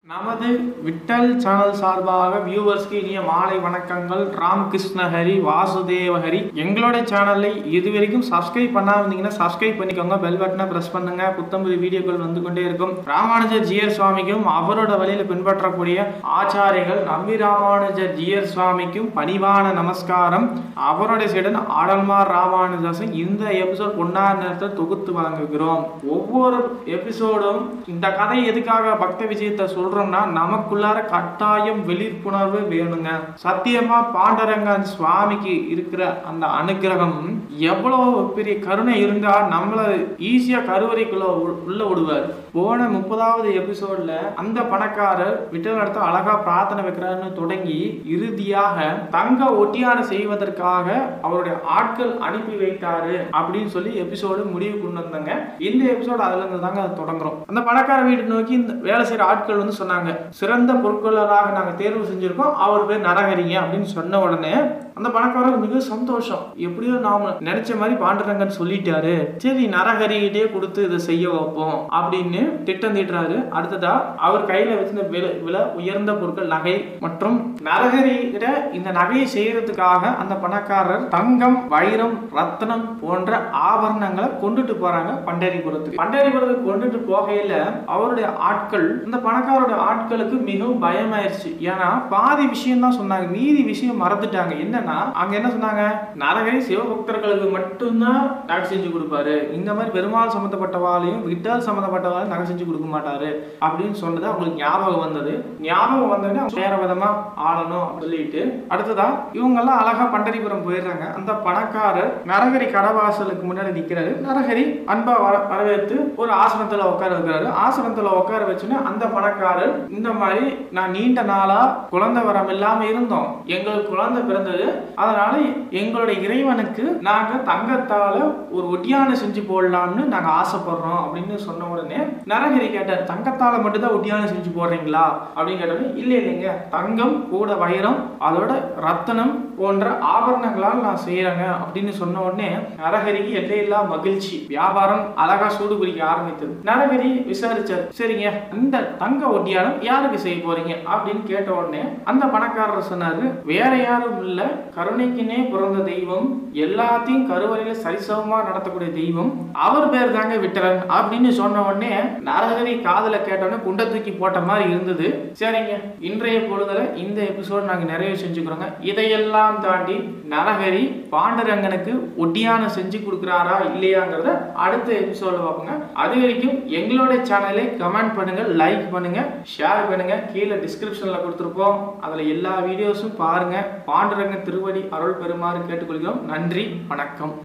நமது விட்டல் சேனல் சார்பாக வியூவர்ஸ்க்கு இனிய மாலை வணக்கங்கள் ராமகிருஷ்ண ஹரி வாசுதேவ ஹரி எங்களுடைய சேனலை இது வரைக்கும் சப்ஸ்கிரைப் பண்ணாம இருந்தீங்கன்னா சப்ஸ்கிரைப் பண்ணிக்கோங்க பெல் பட்டனை பிரஸ் பண்ணுங்க புத்தம்புது வீடியோக்கள் வந்து கொண்டே இருக்கும் ராமானுஜர் ஜியர் சுவாமிக்கும் அவரோட வழியில பின்பற்றக்கூடிய ஆச்சாரிகள் நம்பி ராமானுஜர் ஜியர் சுவாமிக்கும் பணிவான நமஸ்காரம் அவருடைய சைடன் ஆடல்மார் ராமானுஜாசன் இந்த எபிசோட் பொன்னார் நேரத்தில் தொகுத்து வழங்குகிறோம் ஒவ்வொரு எபிசோடும் இந்த கதை எதுக்காக பக்த விஜயத்தை சொல்றோம்னா நமக்குள்ளார கட்டாயம் விழிப்புணர்வு வேணுங்க சத்தியமா பாண்டரங்கன் சுவாமிக்கு இருக்கிற அந்த அனுகிரகம் எவ்வளவு பெரிய கருணை இருந்தா நம்மள ஈஸியா கருவறைக்குள்ள உ- உள்ள விடுவார் போன முப்பதாவது எபிசோட்ல அந்த பணக்காரர் விட்டல் இடத்த அழகா பிரார்த்தனை வைக்கிறாருன்னு தொடங்கி இறுதியாக தங்க ஒட்டியான செய்வதற்காக அவருடைய ஆட்கள் அனுப்பி வைத்தாரு அப்படின்னு சொல்லி எபிசோடு முடிவு கொண்டு வந்தாங்க இந்த எபிசோடு அதுல இருந்து தாங்க அது தொடங்குறோம் அந்த பணக்கார வீடு நோக்கி இந்த வேலை செய்யற ஆட்கள் வந்து சொன்னாங்க சிறந்த பொற்கொள்ளராக நாங்க தேர்வு செஞ்சிருக்கோம் அவர் பேர் நரகரிங்க அப்படின்னு சொன்ன உடனே அந்த பணக்காரர் மிக சந்தோஷம் எப்படியோ நாம நினைச்ச மாதிரி பாண்டுரங்கன் சொல்லிட்டாரு சரி நரஹரிகிட்டே கொடுத்து இதை செய்ய வைப்போம் அப்படின்னு திட்டம் தீட்டுறாரு அடுத்ததா அவர் கையில வச்சிருந்த விலை விலை உயர்ந்த பொருட்கள் நகை மற்றும் நரஹரி கிட்ட இந்த நகையை செய்யறதுக்காக அந்த பணக்காரர் தங்கம் வைரம் ரத்தனம் போன்ற ஆபரணங்களை கொண்டுட்டு போறாங்க பண்டரிபுரத்துக்கு பண்டரிபுரத்துக்கு கொண்டுட்டு போகையில அவருடைய ஆட்கள் இந்த பணக்காரோட ஆட்களுக்கு மிகவும் பயமாயிருச்சு ஏன்னா பாதி விஷயம் தான் சொன்னாங்க மீதி விஷயம் மறந்துட்டாங்க என்னன்னா அங்க என்ன சொன்னாங்க நரகரி சிவபக்தர்களுக்கு மட்டும்தான் நகை செஞ்சு கொடுப்பாரு இந்த மாதிரி பெருமாள் சம்மந்தப்பட்டவாளையும் விட்டால் சம்மந்தப்பட்டவாளையும் நகை செஞ்சு கொடுக்க மாட்டாரு அப்படின்னு சொன்னது அவங்களுக்கு ஞாபகம் வந்தது ஞாபகம் வந்தோடனே அவங்க வேற விதமா ஆளணும் அப்படின்னு சொல்லிட்டு அடுத்ததா இவங்க எல்லாம் அழகா பண்டரிபுரம் போயிடுறாங்க அந்த பணக்காரர் நரகரி கடவாசலுக்கு முன்னாடி நிக்கிறாரு நரகரி அன்பா வர வரவேற்று ஒரு ஆசனத்துல உட்கார வைக்கிறாரு ஆசனத்துல உட்கார வச்சுன்னு அந்த பணக்காரர் இந்த மாதிரி நான் நீண்ட நாளா குழந்தை வரம் இல்லாம இருந்தோம் எங்களுக்கு குழந்தை பிறந்தது அதனால எங்களுடைய இறைவனுக்கு நாங்க தங்கத்தால ஒரு ஒட்டியானை செஞ்சு போடலாம்னு நாங்க ஆசைப்படுறோம் அப்படின்னு சொன்ன உடனே நரகரி கேட்டார் தங்கத்தால மட்டும் தான் ஒட்டியானை செஞ்சு போடுறீங்களா அப்படின்னு கேட்டோன்னே இல்ல இல்லைங்க தங்கம் கூட வைரம் அதோட ரத்தனம் போன்ற ஆபரணங்களால் நான் செய்யறேங்க அப்படின்னு சொன்ன உடனே நரகரிக்கு எல்லையில்லா மகிழ்ச்சி வியாபாரம் அழகா சூடு பிடிக்க ஆரம்பித்தது நரகரி விசாரிச்சார் சரிங்க இந்த தங்க ஒட்டியானம் யாருக்கு செய்ய போறீங்க அப்படின்னு கேட்ட உடனே அந்த பணக்காரர் சொன்னாரு வேற யாரும் இல்ல கருணைக்குனே பிறந்த தெய்வம் எல்லாத்தையும் கருவறையில சரிசமமா நடத்தக்கூடிய தெய்வம் அவர் பேர் தாங்க விட்டரன் அப்படின்னு சொன்ன உடனே நரகரி காதுல கேட்ட உடனே குண்டை தூக்கி போட்ட மாதிரி இருந்தது சரிங்க இன்றைய பொழுதுல இந்த எபிசோட் நாங்க நிறைவு செஞ்சுக்கிறோங்க இதையெல்லாம் தாண்டி நரகரி பாண்டுரங்கனுக்கு ஒட்டியான செஞ்சு கொடுக்குறாரா இல்லையாங்கிறத அடுத்த எபிசோட்ல பார்ப்போங்க அது வரைக்கும் எங்களோட சேனலை கமெண்ட் பண்ணுங்க லைக் பண்ணுங்க ஷேர் பண்ணுங்க கீழே டிஸ்கிரிப்ஷன்ல கொடுத்துருப்போம் அதுல எல்லா வீடியோஸும் பாருங்க பாண்டுரங்க திருவடி அருள் பெறுமாறு கேட்டுக்கொள்கிறோம் நன்றி வணக்கம்